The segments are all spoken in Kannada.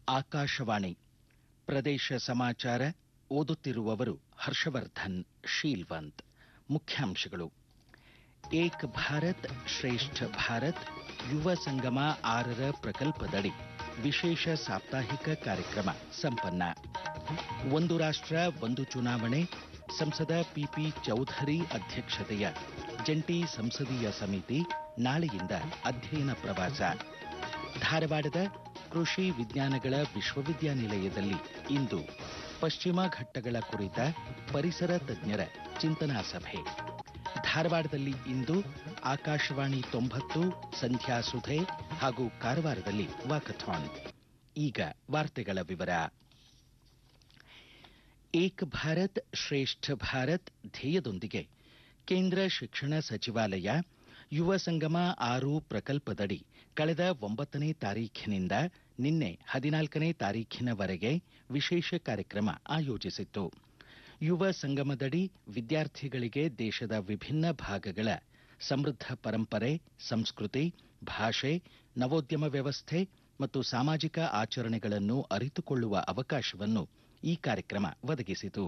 ಆಕಾಶವಾಣಿ ಪ್ರದೇಶ ಸಮಾಚಾರ ಓದುತ್ತಿರುವವರು ಹರ್ಷವರ್ಧನ್ ಶೀಲ್ವಂತ್ ಮುಖ್ಯಾಂಶಗಳು ಏಕ್ ಭಾರತ್ ಶ್ರೇಷ್ಠ ಭಾರತ್ ಯುವ ಸಂಗಮ ಆರರ ಪ್ರಕಲ್ಪದಡಿ ವಿಶೇಷ ಸಾಪ್ತಾಹಿಕ ಕಾರ್ಯಕ್ರಮ ಸಂಪನ್ನ ಒಂದು ರಾಷ್ಟ್ರ ಒಂದು ಚುನಾವಣೆ ಸಂಸದ ಪಿಪಿ ಚೌಧರಿ ಅಧ್ಯಕ್ಷತೆಯ ಜಂಟಿ ಸಂಸದೀಯ ಸಮಿತಿ ನಾಳೆಯಿಂದ ಅಧ್ಯಯನ ಪ್ರವಾಸ ಧಾರವಾಡದ ಕೃಷಿ ವಿಜ್ಞಾನಗಳ ವಿಶ್ವವಿದ್ಯಾನಿಲಯದಲ್ಲಿ ಇಂದು ಪಶ್ಚಿಮ ಘಟ್ಟಗಳ ಕುರಿತ ಪರಿಸರ ತಜ್ಞರ ಚಿಂತನಾ ಸಭೆ ಧಾರವಾಡದಲ್ಲಿ ಇಂದು ಆಕಾಶವಾಣಿ ತೊಂಬತ್ತು ಸಂಧ್ಯಾ ಸುಧೆ ಹಾಗೂ ಕಾರವಾರದಲ್ಲಿ ವಾಕಥಾನ್ ಈಗ ವಾರ್ತೆಗಳ ವಿವರ ಏಕ್ ಭಾರತ್ ಶ್ರೇಷ್ಠ ಭಾರತ್ ಧ್ಯೇಯದೊಂದಿಗೆ ಕೇಂದ್ರ ಶಿಕ್ಷಣ ಸಚಿವಾಲಯ ಯುವ ಸಂಗಮ ಆರು ಪ್ರಕಲ್ಪದಡಿ ಕಳೆದ ಒಂಬತ್ತನೇ ತಾರೀಖಿನಿಂದ ನಿನ್ನೆ ಹದಿನಾಲ್ಕನೇ ತಾರೀಖಿನವರೆಗೆ ವಿಶೇಷ ಕಾರ್ಯಕ್ರಮ ಆಯೋಜಿಸಿತ್ತು ಯುವ ಸಂಗಮದಡಿ ವಿದ್ಯಾರ್ಥಿಗಳಿಗೆ ದೇಶದ ವಿಭಿನ್ನ ಭಾಗಗಳ ಸಮೃದ್ಧ ಪರಂಪರೆ ಸಂಸ್ಕೃತಿ ಭಾಷೆ ನವೋದ್ಯಮ ವ್ಯವಸ್ಥೆ ಮತ್ತು ಸಾಮಾಜಿಕ ಆಚರಣೆಗಳನ್ನು ಅರಿತುಕೊಳ್ಳುವ ಅವಕಾಶವನ್ನು ಈ ಕಾರ್ಯಕ್ರಮ ಒದಗಿಸಿತು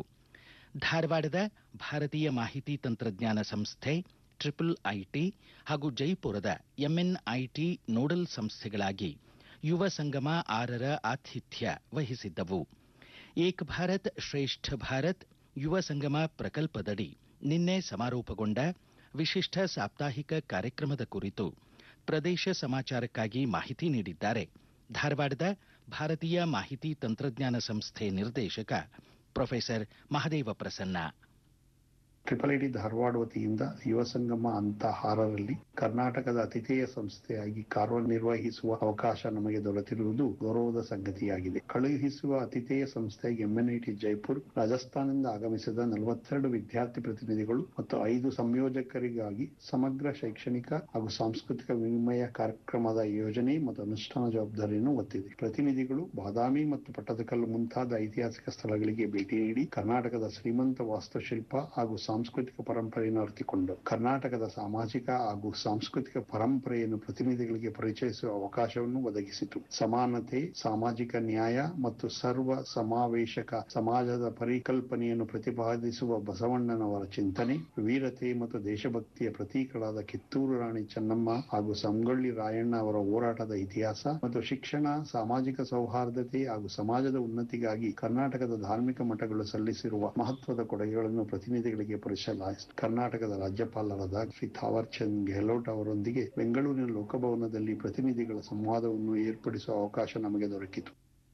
ಧಾರವಾಡದ ಭಾರತೀಯ ಮಾಹಿತಿ ತಂತ್ರಜ್ಞಾನ ಸಂಸ್ಥೆ ಟ್ರಿಪಲ್ ಐಟಿ ಹಾಗೂ ಜೈಪುರದ ಎಂಎನ್ಐಟಿ ನೋಡಲ್ ಸಂಸ್ಥೆಗಳಾಗಿ ಯುವ ಸಂಗಮ ಆರರ ಆತಿಥ್ಯ ವಹಿಸಿದ್ದವು ಏಕ್ ಭಾರತ್ ಶ್ರೇಷ್ಠ ಭಾರತ್ ಯುವ ಸಂಗಮ ಪ್ರಕಲ್ಪದಡಿ ನಿನ್ನೆ ಸಮಾರೋಪಗೊಂಡ ವಿಶಿಷ್ಟ ಸಾಪ್ತಾಹಿಕ ಕಾರ್ಯಕ್ರಮದ ಕುರಿತು ಪ್ರದೇಶ ಸಮಾಚಾರಕ್ಕಾಗಿ ಮಾಹಿತಿ ನೀಡಿದ್ದಾರೆ ಧಾರವಾಡದ ಭಾರತೀಯ ಮಾಹಿತಿ ತಂತ್ರಜ್ಞಾನ ಸಂಸ್ಥೆ ನಿರ್ದೇಶಕ professor Mahadeva Prasanna triple I T Dharwad ವತಿಯಿಂದ ಯುವ ಸಂಗಮ ಅಂತ ಆರರಲ್ಲಿ ಕರ್ನಾಟಕದ ಅತಿಥೇಯ ಸಂಸ್ಥೆಯಾಗಿ ಕಾರ್ಯನಿರ್ವಹಿಸುವ ಅವಕಾಶ ನಮಗೆ ದೊರೆತಿರುವುದು ಗೌರವದ ಸಂಗತಿಯಾಗಿದೆ ಕಳುಹಿಸುವ ಅತಿಥೇಯ ಸಂಸ್ಥೆ ಎಂಎನ್ಐಟಿ ಜೈಪುರ್ ರಾಜಸ್ಥಾನದಿಂದ ಆಗಮಿಸಿದ ನಲವತ್ತೆರಡು ವಿದ್ಯಾರ್ಥಿ ಪ್ರತಿನಿಧಿಗಳು ಮತ್ತು ಐದು ಸಂಯೋಜಕರಿಗಾಗಿ ಸಮಗ್ರ ಶೈಕ್ಷಣಿಕ ಹಾಗೂ ಸಾಂಸ್ಕೃತಿಕ ವಿನಿಮಯ ಕಾರ್ಯಕ್ರಮದ ಯೋಜನೆ ಮತ್ತು ಅನುಷ್ಠಾನ ಜವಾಬ್ದಾರಿಯನ್ನು ಹೊತ್ತಿದೆ ಪ್ರತಿನಿಧಿಗಳು ಬಾದಾಮಿ ಮತ್ತು ಪಟ್ಟದಕಲ್ಲು ಮುಂತಾದ ಐತಿಹಾಸಿಕ ಸ್ಥಳಗಳಿಗೆ ಭೇಟಿ ನೀಡಿ ಕರ್ನಾಟಕದ ಶ್ರೀಮಂತ ವಾಸ್ತುಶಿಲ್ಪ ಹಾಗೂ ಸಾಂಸ್ಕೃತಿಕ ಪರಂಪರೆಯನ್ನು ಅರಿತುಕೊಂಡು ಕರ್ನಾಟಕದ ಸಾಮಾಜಿಕ ಹಾಗೂ ಸಾಂಸ್ಕೃತಿಕ ಪರಂಪರೆಯನ್ನು ಪ್ರತಿನಿಧಿಗಳಿಗೆ ಪರಿಚಯಿಸುವ ಅವಕಾಶವನ್ನು ಒದಗಿಸಿತು ಸಮಾನತೆ ಸಾಮಾಜಿಕ ನ್ಯಾಯ ಮತ್ತು ಸರ್ವ ಸಮಾವೇಶಕ ಸಮಾಜದ ಪರಿಕಲ್ಪನೆಯನ್ನು ಪ್ರತಿಪಾದಿಸುವ ಬಸವಣ್ಣನವರ ಚಿಂತನೆ ವೀರತೆ ಮತ್ತು ದೇಶಭಕ್ತಿಯ ಪ್ರತೀಕಗಳಾದ ಕಿತ್ತೂರು ರಾಣಿ ಚೆನ್ನಮ್ಮ ಹಾಗೂ ಸಂಗೊಳ್ಳಿ ರಾಯಣ್ಣ ಅವರ ಹೋರಾಟದ ಇತಿಹಾಸ ಮತ್ತು ಶಿಕ್ಷಣ ಸಾಮಾಜಿಕ ಸೌಹಾರ್ದತೆ ಹಾಗೂ ಸಮಾಜದ ಉನ್ನತಿಗಾಗಿ ಕರ್ನಾಟಕದ ಧಾರ್ಮಿಕ ಮಠಗಳು ಸಲ್ಲಿಸಿರುವ ಮಹತ್ವದ ಕೊಡುಗೆಗಳನ್ನು ಪ್ರತಿನಿಧಿಗಳಿಗೆ ಪರಿಚಯಿಸಲಾಯಿತು ಕರ್ನಾಟಕದ ರಾಜ್ಯಪಾಲರಾದ ಶ್ರೀ ಥಾವರ್ ಚಂದ್ ಗೆಹ್ಲೋಟ್ ಅವರೊಂದಿಗೆ ಬೆಂಗಳೂರಿನ ಲೋಕಭವನದಲ್ಲಿ ಪ್ರತಿನಿಧಿಗಳ ಸಂವಾದವನ್ನು ಏರ್ಪಡಿಸುವ ಅವಕಾಶ ನಮಗೆ ದೊರಕಿತು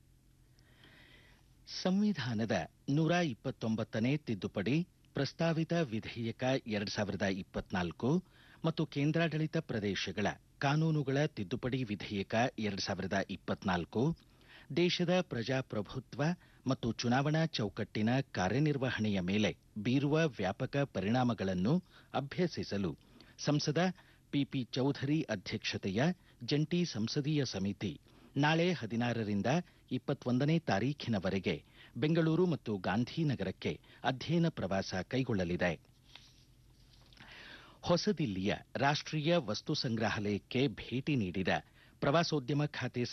ಸಂವಿಧಾನದ ನೂರ ಇಪ್ಪತ್ತೊಂಬತ್ತನೇ ತಿದ್ದುಪಡಿ ಪ್ರಸ್ತಾವಿತ ವಿಧೇಯಕ ಎರಡ್ ಸಾವಿರದ ಇಪ್ಪತ್ನಾಲ್ಕು ಮತ್ತು ಕೇಂದ್ರಾಡಳಿತ ಪ್ರದೇಶಗಳ ಕಾನೂನುಗಳ ತಿದ್ದುಪಡಿ ವಿಧೇಯಕ ಎರಡ್ ಸಾವಿರದ ಇಪ್ಪತ್ನಾಲ್ಕು ದೇಶದ ಪ್ರಜಾಪ್ರಭುತ್ವ ಮತ್ತು ಚುನಾವಣಾ ಚೌಕಟ್ಟಿನ ಕಾರ್ಯನಿರ್ವಹಣೆಯ ಮೇಲೆ ಬೀರುವ ವ್ಯಾಪಕ ಪರಿಣಾಮಗಳನ್ನು ಅಭ್ಯಸಿಸಲು ಸಂಸದ ಪಿಪಿ ಚೌಧರಿ ಅಧ್ಯಕ್ಷತೆಯ ಜಂಟಿ ಸಂಸದೀಯ ಸಮಿತಿ ನಾಳೆ ಹದಿನಾರರಿಂದ ಇಪ್ಪತ್ತೊಂದನೇ ತಾರೀಖಿನವರೆಗೆ ಬೆಂಗಳೂರು ಮತ್ತು ಗಾಂಧಿನಗರಕ್ಕೆ ಅಧ್ಯಯನ ಪ್ರವಾಸ ಕೈಗೊಳ್ಳಲಿದೆ ಹೊಸದಿಲ್ಲಿಯ ರಾಷ್ಟ್ರೀಯ ವಸ್ತು ಸಂಗ್ರಹಾಲಯಕ್ಕೆ ಭೇಟಿ ನೀಡಿದ ಪ್ರವಾಸೋದ್ಯಮ ಖಾತೆ